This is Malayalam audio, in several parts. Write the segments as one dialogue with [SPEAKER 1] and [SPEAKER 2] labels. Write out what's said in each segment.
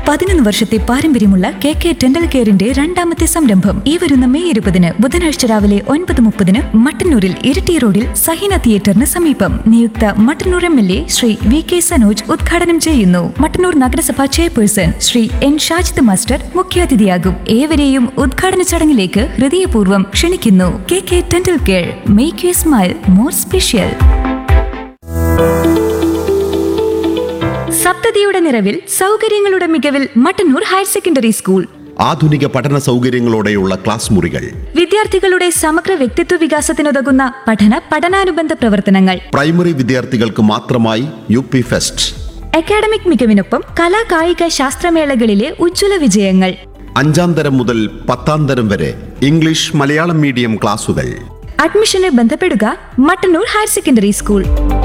[SPEAKER 1] പതിനൊന്ന് വർഷത്തെ പാരമ്പര്യമുള്ള കെ കെ ഡെന്റൽ കെയറിന്റെ രണ്ടാമത്തെ സംരംഭം ഈ വരുന്ന മെയ് ഇരുപതിന് ബുധനാഴ്ച രാവിലെ ഒൻപത് മുപ്പതിന് മട്ടന്നൂരിൽ ഇരിട്ടി റോഡിൽ സഹീന തിയേറ്ററിന് സമീപം നിയുക്ത Mattannur M L A Shri V K Sanoj ഉദ്ഘാടനം ചെയ്യുന്നു മട്ടന്നൂർ നഗരസഭ chairperson Shri N Shajid master മുഖ്യാതിഥിയാകും ഏവരെയും ഉദ്ഘാടന ചടങ്ങിലേക്ക് ഹൃദയപൂർവ്വം ക്ഷണിക്കുന്നു K K dental care make you smile more special സപ്തതിയുടെ നിറവിൽ സൗകര്യങ്ങളുടെ മികവിൽ മട്ടന്നൂർ ഹയർ സെക്കൻഡറി സ്കൂൾ
[SPEAKER 2] ആധുനിക പഠന സൗകര്യങ്ങളോടെയുള്ള ക്ലാസ് മുറികൾ
[SPEAKER 1] വിദ്യാർത്ഥികളുടെ സമഗ്ര വ്യക്തിത്വ വികാസത്തിനുതകുന്ന പഠന പഠനാനുബന്ധ പ്രവർത്തനങ്ങൾ
[SPEAKER 2] പ്രൈമറി വിദ്യാർത്ഥികൾക്ക് മാത്രമായി യു പി ഫെസ്റ്റ്
[SPEAKER 1] അക്കാഡമിക് മികവിനൊപ്പം കലാ കായിക ശാസ്ത്രമേളകളിലെ ഉജ്ജ്വല വിജയങ്ങൾ
[SPEAKER 2] അഞ്ചാം തരം മുതൽ പത്താം തരം വരെ ഇംഗ്ലീഷ് മലയാളം മീഡിയം ക്ലാസുകൾ
[SPEAKER 1] അഡ്മിഷന് ബന്ധപ്പെടുക മട്ടന്നൂർ ഹയർ സെക്കൻഡറി സ്കൂൾ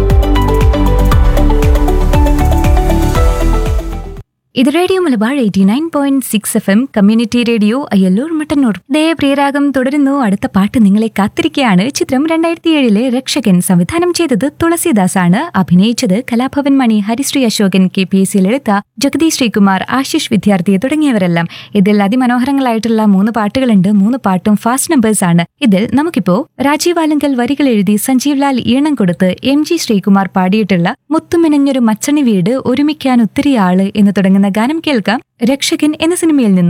[SPEAKER 1] ഇത് radio Malabar eighty nine point six F M community radio Ayyallur Mattannur ദേ പ്രിയരാഗം തുടരുന്നു അടുത്ത പാട്ട് നിങ്ങളെ കാത്തിരിക്കുകയാണ് ചിത്രം രണ്ടായിരത്തി ഏഴിലെ രക്ഷകൻ സംവിധാനം ചെയ്തത് തുളസിദാസ് ആണ് അഭിനയിച്ചത് Kalabhavan Mani Harisree Ashokan K P S Lalitha Jagadish Sreekumar Ashish Vidyarthi തുടങ്ങിയവരെല്ലാം ഇതിൽ അതിമനോഹരങ്ങളായിട്ടുള്ള മൂന്ന് പാട്ടുകളുണ്ട് മൂന്ന് പാട്ടും ഫാസ്റ്റ് നമ്പേഴ്സ് ആണ് ഇതിൽ നമുക്കിപ്പോ രാജീവ് ആലങ്കൽ വരികൾ എഴുതി സഞ്ജീവ് ലാൽ ഈണം കൊടുത്ത് എം ജി ശ്രീകുമാർ പാടിയിട്ടുള്ള മുത്തുമിനഞ്ഞൊരു മച്ചണി വീട് ഒരുമിക്കാൻ ഒത്തിരി ആള് എന്ന് തുടങ്ങുന്ന ഗാനം കേൾക്കാം രക്ഷകൻ എന്ന സിനിമയിൽ നിന്നും